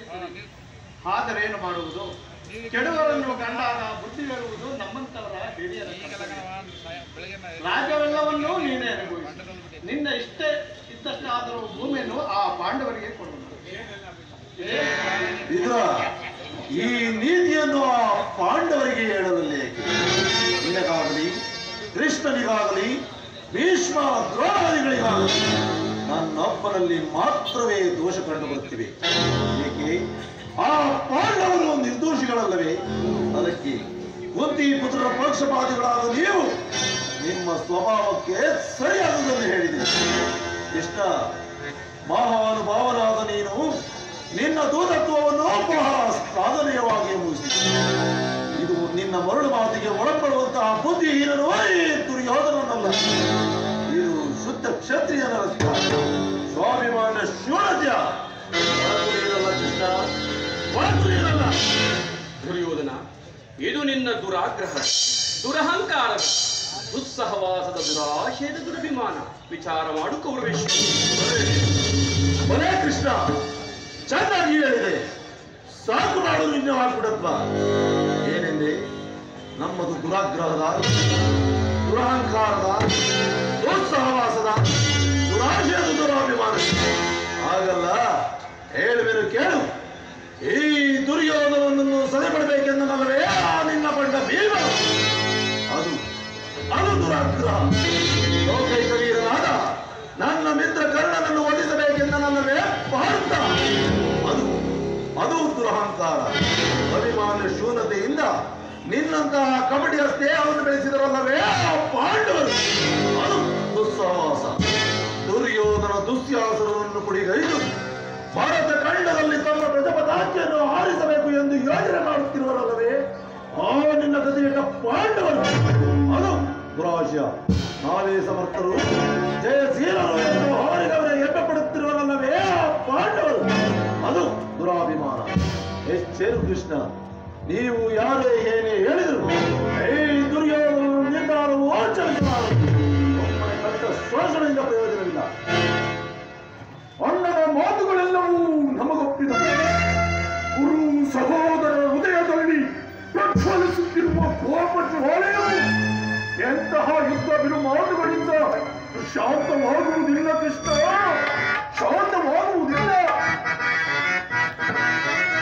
ಬಯಸುತ್ತೀರಿ ಆದರೇನು ಮಾಡುವುದು ಕೆಡುವರನ್ನು ಕಂಡಾಗ ಬುದ್ಧಿ ಹೇಳುವುದು ನಮ್ಮಂತವರ ಹಿರಿಯರ ಕರ್ತವ್ಯ. ರಾಜ್ಯವೆಲ್ಲವನ್ನೂ ನೀನೇ ಅನುಭವಿಸು ನಿನ್ನ ಇಷ್ಟ ಇದ್ದಷ್ಟಾದರೂ ಭೂಮಿಯನ್ನು ಆ ಪಾಂಡವರಿಗೆ ಕೊಡು ವಿದುರ ಈ ನೀತಿಯನ್ನು ಆ ಪಾಂಡವರಿಗೆ ಹೇಳದಲ್ಲಿ ನಿನಗಾಗಲಿ ಕೃಷ್ಣನಿಗಾಗಲಿ ಭೀಷ್ಮ ದ್ರೋಣಾದಿಗಳಿಗಾಗಲಿ ನನ್ನೊಬ್ಬನಲ್ಲಿ ಮಾತ್ರವೇ ದೋಷ ಕಂಡು ಬರುತ್ತಿವೆ ಏಕೆ ಆ ಪಾಂಡವರು ನಿರ್ದೋಷಿಗಳಲ್ಲವೇ ಅದಕ್ಕೆ ಕುಂತಿ ಪುತ್ರರ ಪಕ್ಷಪಾತಿಗಳಾದ ನೀವು ನಿಮ್ಮ ಸ್ವಭಾವಕ್ಕೆ ಸರಿಯಾದುದನ್ನು ಹೇಳಿದೆ ಇಷ್ಟ ಮಹಾನುಭಾವನಾದ ನೀನು ನಿನ್ನ ದೂತತ್ವವನ್ನು ಬಹಳ ಸಾಧನೆಯವಾಗಿ ಮುಗಿಸಿದೆ ಇದು ನಿನ್ನ ಮರಳು ಮಾತಿಗೆ ಒಳಪಡುವಂತಹ ಬುದ್ಧಿಹೀನನು ಈ ದುರ್ಯೋಧನನಲ್ಲ ಇದು ಶುದ್ಧ ಕ್ಷತ್ರಿಯನ ರಕ್ತ ಸ್ವಾಭಿಮಾನ ಶೂನ್ಯ ಒಳಗುಳಿಯಲ್ಲ ಕೃಷ್ಣ ಒಳಗುಳಿಯಲ್ಲ ದುರ್ಯೋಧನ ಇದು ನಿನ್ನ ದುರಾಗ್ರಹ ದುರಹಂಕಾರ ದುಸ್ಸಹವಾಸದ ದುರಾಶಯದ ದುರಭಿಮಾನ ವಿಚಾರ ಮಾಡು ಕೌರವೇಶ್ವರ ಬಲೇ ಕೃಷ್ಣ ಚೆನ್ನಾಗಿ ಹೇಳಿದೆ ಸಾಕು ಮಾಡು ನಿನ್ನ ಹಾಕ್ಬಿಡಪ್ಪ ಏನೆಂದೆ ನಮ್ಮದು ದುರಾಗ್ರಹದ ದುರಹಂಕಾರದ ದುಸ್ಸಹವಾಸದ ದುರಾಶಯದ ದುರಾಭಿಮಾನ ಹಾಗಲ್ಲ ಹೇಳುವೆನು ಕೇಳು ಈ ದುರ್ಯೋಧನವನ್ನು ಸದೆಪಡಬೇಕೆಂದನಲ್ಲವೇ ಆ ನಿನ್ನ ಪಂಡ ಭೀಮ ಅದು ಅದು ದುರಾಗ್ರಹ ಲೋಕೈಕ ವೀರನಾದ ನನ್ನ ಮಿತ್ರ ಕರ್ಣನನ್ನು ಒಲಿಸಬೇಕೆಂದನಲ್ಲವೇ ಪಾರ್ಥ ಅದು ಅದು ದುರಹಂಕಾರ ಅಭಿಮಾನ ಶೂನ್ಯತೆಯಿಂದ ನಿನ್ನಂತಹ ಕಬಡ್ಡಿಯ ಸ್ನೇಹವನ್ನು ಬೆಳೆಸಿದರಲ್ಲವೇ ಆ ಪಾಂಡವರು ಅದು ದುಸ್ಸಹವಾಸ ದುರ್ಯೋಧನ ದುಸ್ಯಾಸುರವನ್ನು ಕುಡಿಗೈದು ಭಾರತ ಖಂಡದಲ್ಲಿ ತಮ್ಮ ಪ್ರಜಪತಾಜ್ಯನ್ನು ಆರಿಸಬೇಕು ಎಂದು ಯೋಜನೆ ಮಾಡುತ್ತಿರುವರಲ್ಲವೇ ಆ ನಿನ್ನ ಗತಿಗೆಟ್ಟ ಪಾಂಡವರು ಅದು ದುರಾಶಯ ನಾವೇ ಸಮರ್ಥರು ಜಯಶೀಲರು ಎಂದು ಅವರಿಗವರೇ ಹೆಮ್ಮೆ ಪಡುತ್ತಿರುವರಲ್ಲವೇ ಆ ಪಾಂಡವರು ಅದು ದುರಾಭಿಮಾನ ಎಚ್ಚೇರು ಕೃಷ್ಣ ನೀವು ಯಾರೇ ಏನೇ ಹೇಳಿದರು ಏ ದುರ್ಯೋಧನ ನಿರ್ಧಾರವು ಆಚರಿಸಲಾರದು ಒಮ್ಮನೆ ಕಲಿತ ಶೋಷಣೆಯಿಂದ ಪ್ರಯೋಜನವಿಲ್ಲ ಅಣ್ಣನ ಮಾತುಗಳೆಲ್ಲವೂ ನಮಗೊಪ್ಪಿದ ಗುರು ಸಹೋದರರ ಹೃದಯದಲ್ಲಿ ಪ್ರಜ್ವಲಿಸುತ್ತಿರುವ ಕೋಪ ಜ್ವಾಲೆಯು ಎಂತಹ ಯುದ್ಧ ಬಿರು ಮಾತುಗಳಿಂದ ಶಾಂತವಾಗುವುದಿಲ್ಲ ಕೃಷ್ಣ ಶಾಂತವಾಗುವುದಿಲ್ಲ